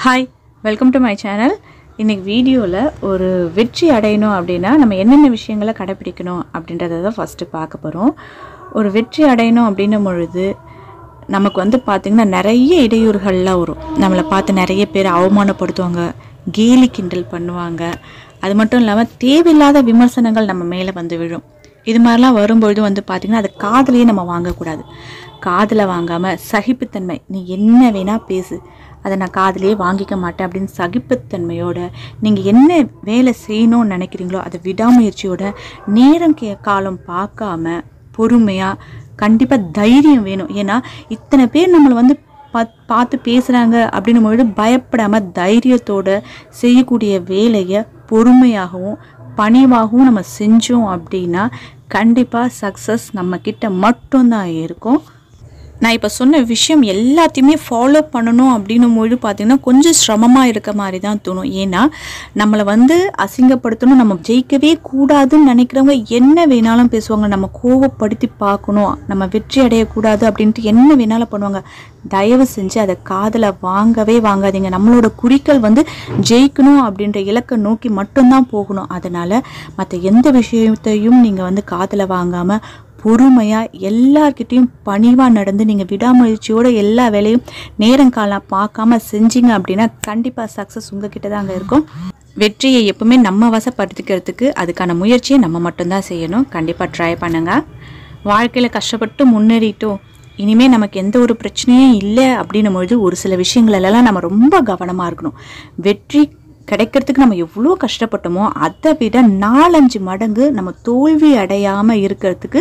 hi welcome to my channel இன்னைக்கு வீடியோவில் ஒரு வெற்றி அடையணும் அப்படின்னா நம்ம என்னென்ன விஷயங்களை கடைப்பிடிக்கணும் அப்படின்றத தான் ஃபஸ்ட்டு பார்க்க போகிறோம் ஒரு வெற்றி அடையணும் அப்படின்னும் பொழுது நமக்கு வந்து பார்த்திங்கன்னா நிறைய இடையூறுகள்லாம் வரும் நம்மளை பார்த்து நிறைய பேர் அவமானப்படுத்துவாங்க கேலி கிண்டல் பண்ணுவாங்க அது மட்டும் இல்லாமல் தேவையில்லாத விமர்சனங்கள் நம்ம மேலே வந்து விழும் இது மாதிரிலாம் வரும்பொழுது வந்து பார்த்திங்கன்னா அது காதுலயே நம்ம வாங்கக்கூடாது காதில் வாங்காமல் சகிப்புத்தன்மை நீ என்ன வேணால் பேசு அதை நான் காதுலயே வாங்கிக்க மாட்டேன் அப்படின்னு சகிப்புத்தன்மையோட நீங்கள் என்ன வேலை செய்யணும்னு நினைக்கிறீங்களோ அதை விடாமுயற்சியோட நேரம் கே காலம் பார்க்காம பொறுமையாக கண்டிப்பாக தைரியம் வேணும் ஏன்னா இத்தனை பேர் நம்மளை வந்து பாத் பார்த்து பேசுகிறாங்க அப்படின்னும் பொழுது பயப்படாமல் தைரியத்தோட செய்யக்கூடிய வேலையை பொறுமையாகவும் பணிவாகவும் நம்ம செஞ்சோம் அப்படின்னா கண்டிப்பாக சக்ஸஸ் நம்ம கிட்ட மட்டும்தான் இருக்கும் நான் இப்போ சொன்ன விஷயம் எல்லாத்தையுமே ஃபாலோ பண்ணணும் அப்படின்னும் பொழுது பார்த்தீங்கன்னா கொஞ்சம் சிரமமாக இருக்க மாதிரி தான் தோணும் ஏன்னா நம்மளை வந்து அசிங்கப்படுத்தணும் நம்ம ஜெயிக்கவே கூடாதுன்னு நினைக்கிறவங்க என்ன வேணாலும் பேசுவாங்க நம்ம கோவப்படுத்தி பார்க்கணும் நம்ம வெற்றி அடையக்கூடாது அப்படின்ட்டு என்ன வேணாலும் பண்ணுவாங்க தயவு செஞ்சு அதை காதில் வாங்கவே வாங்காதீங்க நம்மளோட குறிக்கோள் வந்து ஜெயிக்கணும் அப்படின்ற இலக்கை நோக்கி மட்டும்தான் போகணும் அதனால் மற்ற எந்த விஷயத்தையும் நீங்கள் வந்து காதில் வாங்காமல் பொறுமையாக எல்லார்கிட்டேயும் பணிவாக நடந்து நீங்கள் விடாமுயற்சியோட எல்லா வேலையும் நேரம் காலம் பார்க்காம செஞ்சீங்க அப்படின்னா கண்டிப்பாக சக்ஸஸ் உங்ககிட்ட தாங்க இருக்கும் வெற்றியை எப்பவுமே நம்ம வசப்படுத்திக்கிறதுக்கு அதுக்கான முயற்சியை நம்ம மட்டும்தான் செய்யணும் கண்டிப்பாக ட்ரை பண்ணுங்க வாழ்க்கையில் கஷ்டப்பட்டு முன்னேறிட்டோம் இனிமே நமக்கு எந்த ஒரு பிரச்சனையும் இல்லை அப்படின்னும் பொழுது ஒரு சில விஷயங்களெல்லாம் நம்ம ரொம்ப கவனமாக இருக்கணும் வெற்றி கிடைக்கிறதுக்கு நம்ம எவ்வளோ கஷ்டப்பட்டோமோ அதை விட நாலஞ்சு மடங்கு நம்ம தோல்வி அடையாமல் இருக்கிறதுக்கு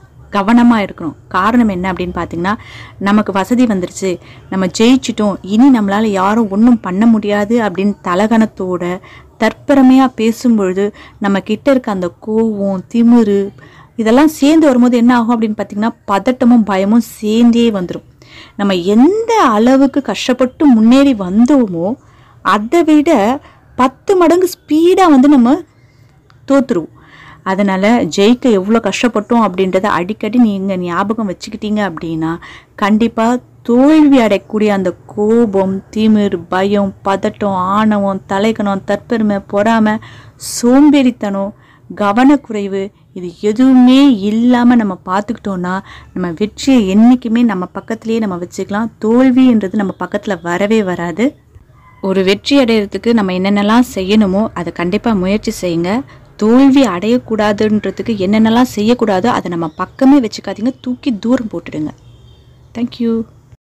கவனமாக இருக்கணும் காரணம் என்ன அப்படின்னு பார்த்தீங்கன்னா நமக்கு வசதி வந்துருச்சு நம்ம ஜெயிச்சிட்டோம் இனி நம்மளால் யாரும் ஒன்றும் பண்ண முடியாது அப்படின்னு தலகணத்தோட தற்பெருமையாக பேசும்பொழுது நம்ம கிட்ட இருக்க அந்த கோவம் திமிரு இதெல்லாம் சேர்ந்து வரும்போது என்ன ஆகும் அப்படின்னு பார்த்தீங்கன்னா பதட்டமும் பயமும் சேர்ந்தே வந்துடும் நம்ம எந்த அளவுக்கு கஷ்டப்பட்டு முன்னேறி வந்தோமோ அதை விட பத்து மடங்கு ஸ்பீடாக வந்து நம்ம தோத்துருவோம் அதனால் ஜெயிக்க எவ்வளோ கஷ்டப்பட்டோம் அப்படின்றத அடிக்கடி நீங்கள் ஞாபகம் வச்சுக்கிட்டீங்க அப்படின்னா கண்டிப்பாக தோல்வி அடையக்கூடிய அந்த கோபம் திமிர் பயம் பதட்டம் ஆணவம் தலைக்கணம் தற்பெருமை பொறாமை சோம்பேறித்தனம் கவனக்குறைவு இது எதுவுமே இல்லாமல் நம்ம பார்த்துக்கிட்டோன்னா நம்ம வெற்றியை என்றைக்குமே நம்ம பக்கத்துலேயே நம்ம வச்சுக்கலாம் தோல்வின்றது நம்ம பக்கத்தில் வரவே வராது ஒரு வெற்றி அடையிறதுக்கு நம்ம என்னென்னலாம் செய்யணுமோ அதை கண்டிப்பாக முயற்சி செய்யுங்க தோல்வி அடையக்கூடாதுன்றதுக்கு என்னென்னலாம் செய்யக்கூடாதோ அதை நம்ம பக்கமே வச்சுக்காதீங்க தூக்கி தூரம் போட்டுடுங்க தேங்க்யூ